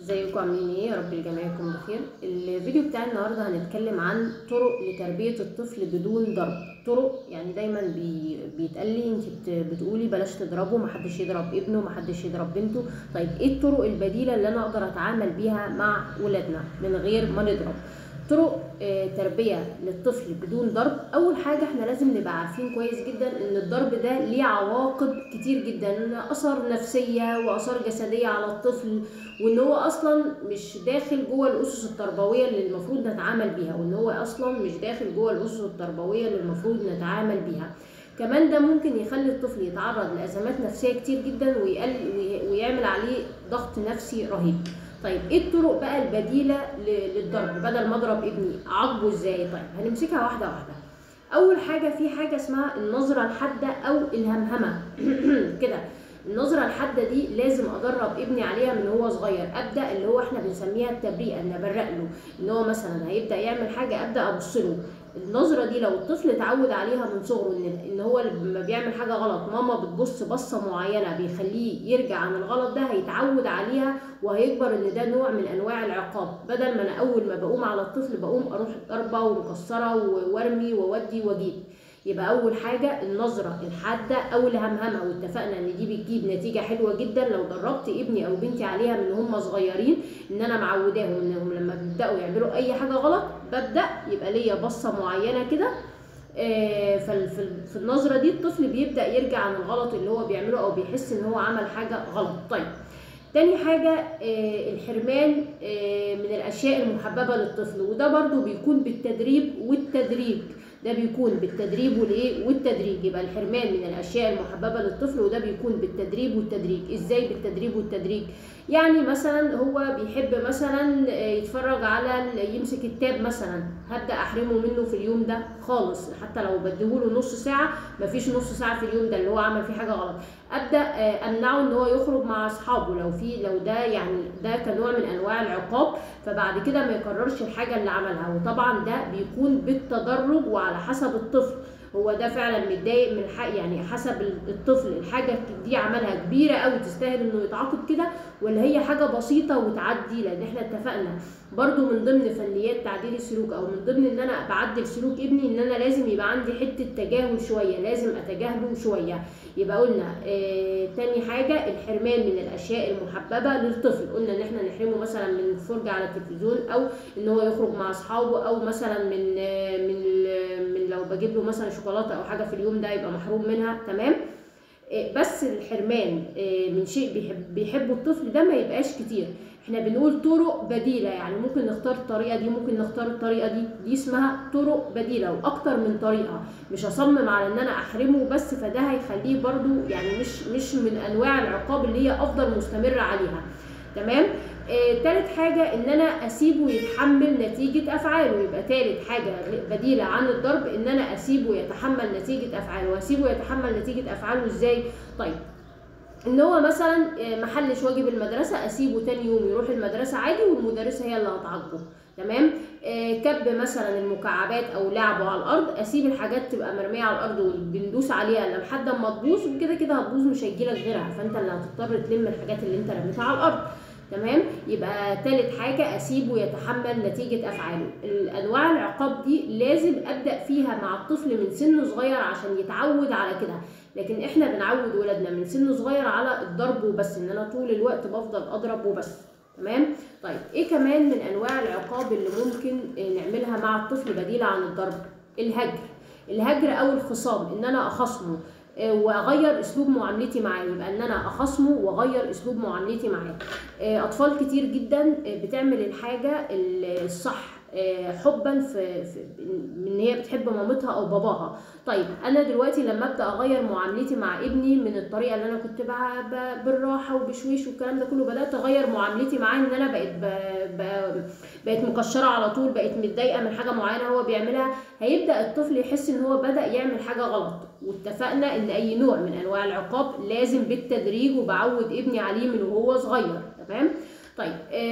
ازيكم عاملين ايه يا رب الجميع يكون بخير الفيديو بتاع النهارده هنتكلم عن طرق لتربيه الطفل بدون ضرب طرق يعني دايما بي بيتقال لي انت بت- بتقولي بلاش تضربه محدش يضرب ابنه محدش يضرب بنته طيب ايه الطرق البديله اللي انا اقدر اتعامل بيها مع ولادنا من غير ما نضرب طرق آه، تربية للطفل بدون ضرب أول حاجة احنا لازم نبقى عارفين كويس جدا إن الضرب ده ليه عواقب كتير جدا آثار نفسية وآثار جسدية على الطفل وإن هو أصلا مش داخل جوه الأسس التربوية اللي المفروض نتعامل بيها وإن هو أصلا مش داخل جوه الأسس التربوية اللي المفروض نتعامل بيها كمان ده ممكن يخلي الطفل يتعرض لأزمات نفسية كتير جدا ويقل وي- ويعمل عليه ضغط نفسي رهيب طيب ايه الطرق بقى البديله ل- للضرب بدل ما اضرب ابني اعاقبه ازاي طيب هنمسكها واحده واحده اول حاجه في حاجه اسمها النظره الحاده او الهمهمه كده النظرة الحادة دي لازم أدرب ابني عليها من هو صغير أبدأ اللي هو إحنا بنسميها التبريئة إن أبرق له إن هو مثلا هيبدأ يعمل حاجة أبدأ أبص له النظرة دي لو الطفل اتعود عليها من صغره إن إن هو لما بيعمل حاجة غلط ماما بتبص بصة معينة بيخليه يرجع عن الغلط ده هيتعود عليها وهيكبر إن ده نوع من أنواع العقاب بدل ما أنا أول ما بقوم على الطفل بقوم أروح ضربة ومكسرة وارمي وودي واجيب يبقى اول حاجه النظره الحاده او الهمهمه واتفقنا ان دي بتجيب نتيجه حلوه جدا لو دربت ابني او بنتي عليها من هم صغيرين ان انا معوداهم انهم لما بيبداوا يعملوا اي حاجه غلط ببدا يبقى ليا بصه معينه كده آه، فال- فال- في النظره دي الطفل بيبدا يرجع عن الغلط اللي هو بيعمله او بيحس ان هو عمل حاجه غلط طيب تاني حاجة آه، الحرمان آه، من الأشياء المحببة للطفل وده برضو بيكون بالتدريب والتدريج ده بيكون بالتدريب والايه والتدريج يبقى الحرمان من الاشياء المحببه للطفل وده بيكون بالتدريب والتدريج ازاي بالتدريب والتدريج يعني مثلا هو بيحب مثلا آه، يتفرج على ال- يمسك التاب مثلا هبدا احرمه منه في اليوم ده خالص حتى لو بديهوله نص ساعه مفيش نص ساعه في اليوم ده اللي هو عمل فيه حاجه غلط ابدا آه، امنعه ان هو يخرج مع اصحابه لو في لو ده يعني ده كنوع من انواع العقاب فبعد كده ما يكررش الحاجه اللي عملها وطبعا ده بيكون بالتدرج وعلى حسب الطفل هو ده فعلا متضايق من حق يعني حسب الطفل الحاجه دي عملها كبيره قوي تستاهل انه يتعاقب كده ولا هي حاجه بسيطه وتعدي لان احنا اتفقنا برضو من ضمن فنيات تعديل السلوك او من ضمن ان انا بعدل سلوك ابني ان انا لازم يبقى عندي حته تجاهل شويه لازم اتجاهله شويه يبقى قلنا آه تاني حاجه الحرمان من الاشياء المحببه للطفل قلنا ان احنا نحرمه مثلا من الفرجه على التلفزيون او ان هو يخرج مع اصحابه او مثلا من آه من ال- من لو بجيب له مثلا شوكولاته او حاجه في اليوم ده يبقى محروم منها تمام آه، بس الحرمان آه، من شيء بيحب بيحبه الطفل ده ما يبقاش كتير احنا بنقول طرق بديله يعني ممكن نختار الطريقه دي ممكن نختار الطريقه دي دي اسمها طرق بديله واكتر من طريقه مش هصمم على ان انا احرمه بس فده هيخليه برضو يعني مش مش من انواع العقاب اللي هي افضل مستمر عليها تمام آه، تالت حاجة إن أنا أسيبه يتحمل نتيجة أفعاله يبقى تالت حاجة بديلة عن الضرب إن أنا أسيبه يتحمل نتيجة أفعاله وأسيبه يتحمل نتيجة أفعاله إزاي؟ طيب ان هو مثلا آه، محلش واجب المدرسه اسيبه تاني يوم يروح المدرسه عادي والمدرسه هي اللي هتعاقبه تمام آه، كب مثلا المكعبات او لعبه على الارض اسيب الحاجات تبقى مرميه على الارض وبندوس عليها لحد اما تبوظ وكده كده هتبوظ مش هيجيلك غيرها فانت اللي هتضطر تلم الحاجات اللي انت رميتها على الارض تمام يبقى تالت حاجة أسيبه يتحمل نتيجة أفعاله الأنواع العقاب دي لازم أبدأ فيها مع الطفل من سن صغير عشان يتعود على كده لكن احنا بنعود ولادنا من سن صغير على الضرب وبس ان انا طول الوقت بفضل اضرب وبس تمام طيب ايه كمان من انواع العقاب اللي ممكن آه، نعملها مع الطفل بديلة عن الضرب الهجر الهجر او الخصام ان انا اخصمه آه، واغير اسلوب معاملتي معاه يبقى ان انا اخصمه واغير اسلوب معاملتي معاه آه، اطفال كتير جدا آه، بتعمل الحاجه الصح آه، حبا في, في ان هي بتحب مامتها او باباها طيب انا دلوقتي لما ابدا اغير معاملتي مع ابني من الطريقه اللي انا كنت بقى ب- بالراحه وبشويش والكلام ده كله بدات اغير معاملتي معاه ان انا بقيت ب... ب... بقيت مكشره على طول بقيت متضايقه من حاجه معينه هو بيعملها هيبدا الطفل يحس ان هو بدا يعمل حاجه غلط واتفقنا ان اي نوع من انواع العقاب لازم بالتدريج وبعود ابني عليه من وهو صغير تمام طيب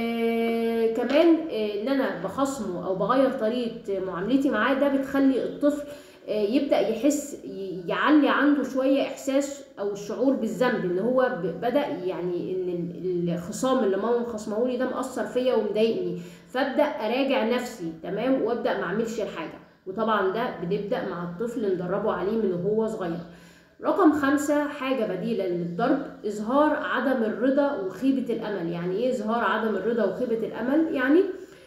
آه كمان آه ان انا بخصمه او بغير طريقه معاملتي معاه ده بتخلي الطفل آه يبدا يحس ي- يعلي عنده شويه احساس او الشعور بالذنب ان هو ب- بدا يعني ان ال- الخصام اللي ماما مخصمه لي ده مأثر فيا ومضايقني فابدا اراجع نفسي تمام وابدا ما اعملش الحاجه وطبعا ده بنبدا مع الطفل ندربه عليه من وهو صغير رقم خمسة حاجة بديلة للضرب إظهار عدم الرضا وخيبة الأمل يعني إيه إظهار عدم الرضا وخيبة الأمل يعني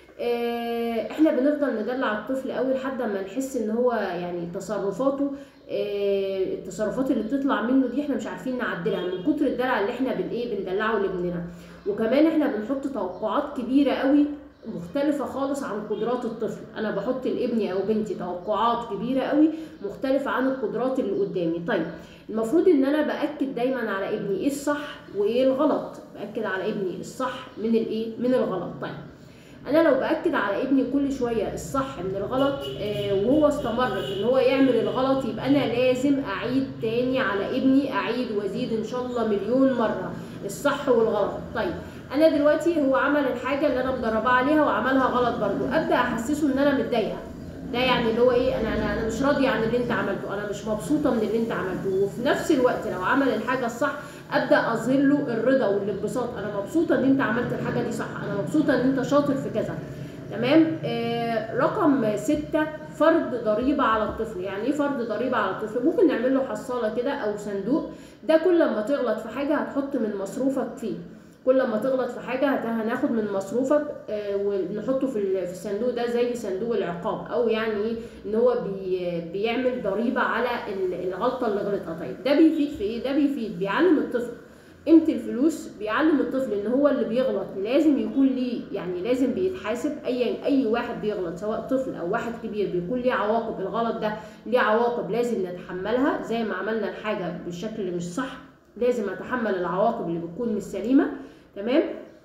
آه، احنا بنفضل ندلع الطفل قوي لحد ما نحس ان هو يعني تصرفاته آه، التصرفات اللي بتطلع منه دي احنا مش عارفين نعدلها من كتر الدلع اللي احنا بن ايه بندلعه لابننا وكمان احنا بنحط توقعات كبيره قوي مختلفة خالص عن قدرات الطفل أنا بحط لابني أو بنتي توقعات كبيرة قوي مختلفة عن القدرات اللي قدامي طيب المفروض ان انا باكد دايما على ابني ايه الصح وايه الغلط باكد على ابني الصح من الايه من الغلط طيب انا لو باكد على ابني كل شويه الصح من الغلط آه وهو استمر في ان هو يعمل الغلط يبقى انا لازم اعيد تاني على ابني اعيد وازيد ان شاء الله مليون مره الصح والغلط طيب انا دلوقتي هو عمل الحاجه اللي انا مدرباه عليها وعملها غلط برضو ابدا احسسه ان انا متضايقه ده يعني اللي هو ايه انا انا انا مش راضيه عن اللي انت عملته انا مش مبسوطه من اللي انت عملته وفي نفس الوقت لو عمل الحاجه الصح ابدا اظهر له الرضا والانبساط انا مبسوطه ان انت عملت الحاجه دي صح انا مبسوطه ان انت شاطر في كذا تمام آه رقم ستة فرض ضريبة على الطفل يعني ايه فرض ضريبة على الطفل ممكن نعمل له حصالة كده او صندوق ده كل ما تغلط في حاجة هتحط من مصروفك فيه كل ما تغلط في حاجة هت- هناخد من مصروفك آه، ونحطه في ال- في الصندوق ده زي صندوق العقاب او يعني ايه ان هو بي بيعمل ضريبة على ال- الغلطة اللي غلطها طيب ده بيفيد في ايه ده بيفيد بيعلم الطفل قيمة الفلوس بيعلم الطفل ان هو اللي بيغلط لازم يكون ليه يعني لازم بيتحاسب اي اي واحد بيغلط سواء طفل او واحد كبير بيكون ليه عواقب الغلط ده ليه عواقب لازم نتحملها زي ما عملنا الحاجة بالشكل مش صح لازم اتحمل العواقب اللي بتكون مش سليمة تمام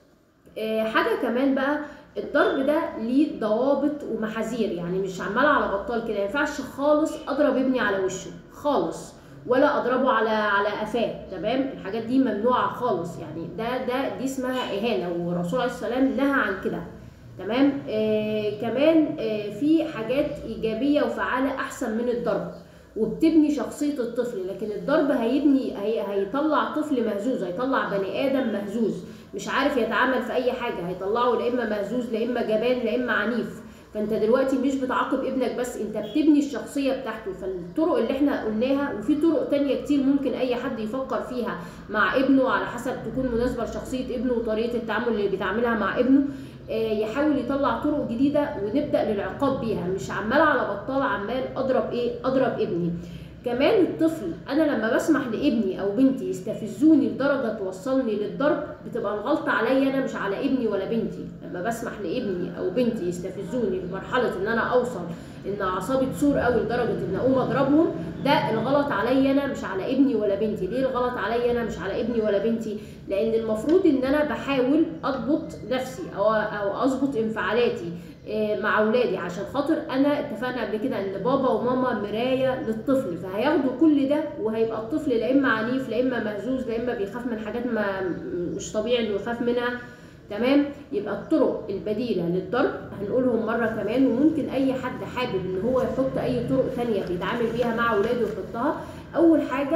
آه حاجة كمان بقى الضرب ده ليه ضوابط ومحاذير يعني مش عمال على بطال كده ما ينفعش خالص اضرب ابني على وشه خالص ولا اضربه على على قفاه تمام الحاجات دي ممنوعه خالص يعني ده ده دي اسمها اهانه والرسول عليه السلام نهى عن كده تمام آه كمان آه في حاجات ايجابيه وفعاله احسن من الضرب وبتبني شخصيه الطفل لكن الضرب هيبني هي هيطلع طفل مهزوز هيطلع بني ادم مهزوز مش عارف يتعامل في اي حاجه هيطلعه لا اما مهزوز لا اما جبان لا اما عنيف فانت دلوقتي مش بتعاقب ابنك بس انت بتبني الشخصيه بتاعته فالطرق اللي احنا قلناها وفي طرق تانية كتير ممكن اي حد يفكر فيها مع ابنه على حسب تكون مناسبه لشخصيه ابنه وطريقه التعامل اللي بيتعاملها مع ابنه آه، يحاول يطلع طرق جديده ونبدا للعقاب بيها مش عمال على بطال عمال اضرب ايه اضرب ابني كمان الطفل انا لما بسمح لابني او بنتي يستفزوني لدرجه توصلني للضرب بتبقى الغلطه عليا انا مش على ابني ولا بنتي لما بسمح لابني او بنتي يستفزوني لمرحله ان انا اوصل ان اعصابي تثور قوي لدرجه ان اقوم اضربهم ده الغلط عليا انا مش على ابني ولا بنتي ليه الغلط عليا انا مش على ابني ولا بنتي لان المفروض ان انا بحاول اضبط نفسي او او اظبط انفعالاتي آه، مع اولادي عشان خاطر انا اتفقنا قبل كده ان بابا وماما مرايه للطفل فهياخدوا كل ده وهيبقى الطفل لا اما عنيف لا اما مهزوز لا اما بيخاف من حاجات ما مش طبيعي انه يخاف منها تمام يبقى الطرق البديله للضرب هنقولهم مره كمان وممكن اي حد حابب ان هو يحط اي طرق ثانيه بيتعامل بيها مع اولاده يحطها اول حاجه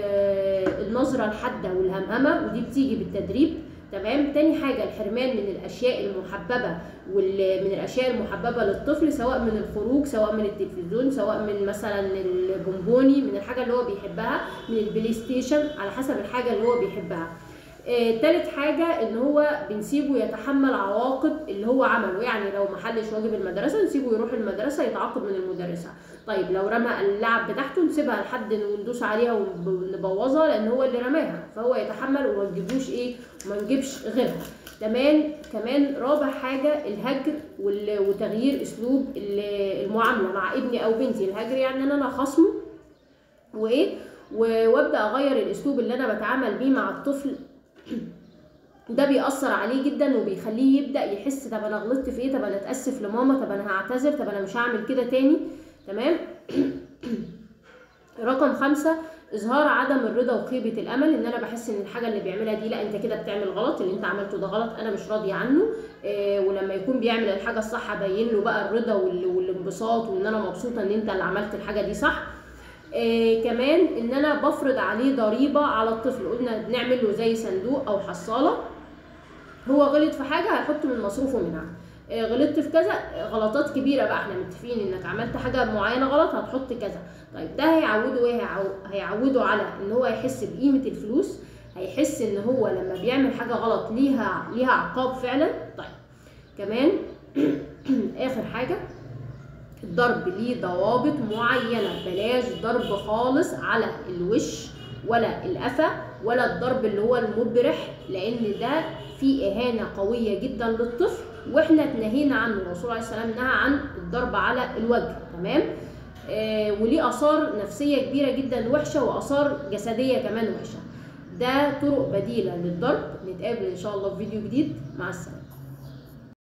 آه، النظره الحاده والهمهمه ودي بتيجي بالتدريب تمام تاني حاجة الحرمان من الأشياء المحببة ومن الأشياء المحببة للطفل سواء من الخروج سواء من التلفزيون سواء من مثلا البونبوني من الحاجة اللي هو بيحبها من البلاي ستيشن على حسب الحاجة اللي هو بيحبها آه، تالت حاجة ان هو بنسيبه يتحمل عواقب اللي هو عمله يعني لو محلش واجب المدرسة نسيبه يروح المدرسة يتعاقب من المدرسة طيب لو رمى اللعب بتاعته نسيبها لحد وندوس عليها ونبوظها لان هو اللي رماها فهو يتحمل وما نجيبوش ايه وما نجيبش غيرها تمام كمان رابع حاجة الهجر وال- وتغيير اسلوب ال- المعاملة مع ابني او بنتي الهجر يعني ان انا خصمه وايه و- وابدا اغير الاسلوب اللي انا بتعامل بيه مع الطفل ده بيأثر عليه جدا وبيخليه يبدأ يحس طب انا غلطت في ايه طب انا اتأسف لماما طب انا هعتذر طب انا مش هعمل كده تاني تمام رقم خمسة إظهار عدم الرضا وخيبة الأمل إن أنا بحس إن الحاجة اللي بيعملها دي لا أنت كده بتعمل غلط اللي أنت عملته ده غلط أنا مش راضية عنه آه ولما يكون بيعمل الحاجة الصح أبين له بقى الرضا وال- والانبساط وإن أنا مبسوطة إن أنت اللي عملت الحاجة دي صح آه كمان ان انا بفرض عليه ضريبه على الطفل قلنا بنعمل له زي صندوق او حصاله هو غلط في حاجه هيحط من مصروفه منها آه، غلطت في كذا آه، غلطات كبيره بقى احنا متفقين انك عملت حاجه معينه غلط هتحط كذا طيب ده هيعوده ايه هيعو- هيعوده على ان هو يحس بقيمه الفلوس هيحس ان هو لما بيعمل حاجه غلط ليها ليها عقاب فعلا طيب كمان اخر حاجه الضرب ليه ضوابط معينه بلاش ضرب خالص على الوش ولا القفا ولا الضرب اللي هو المبرح لان ده فيه اهانه قويه جدا للطفل واحنا اتنهينا عنه الرسول عليه السلام نهى عن الضرب على الوجه تمام آه وليه اثار نفسيه كبيره جدا وحشه واثار جسديه كمان وحشه ده طرق بديله للضرب نتقابل ان شاء الله في فيديو جديد مع السلامه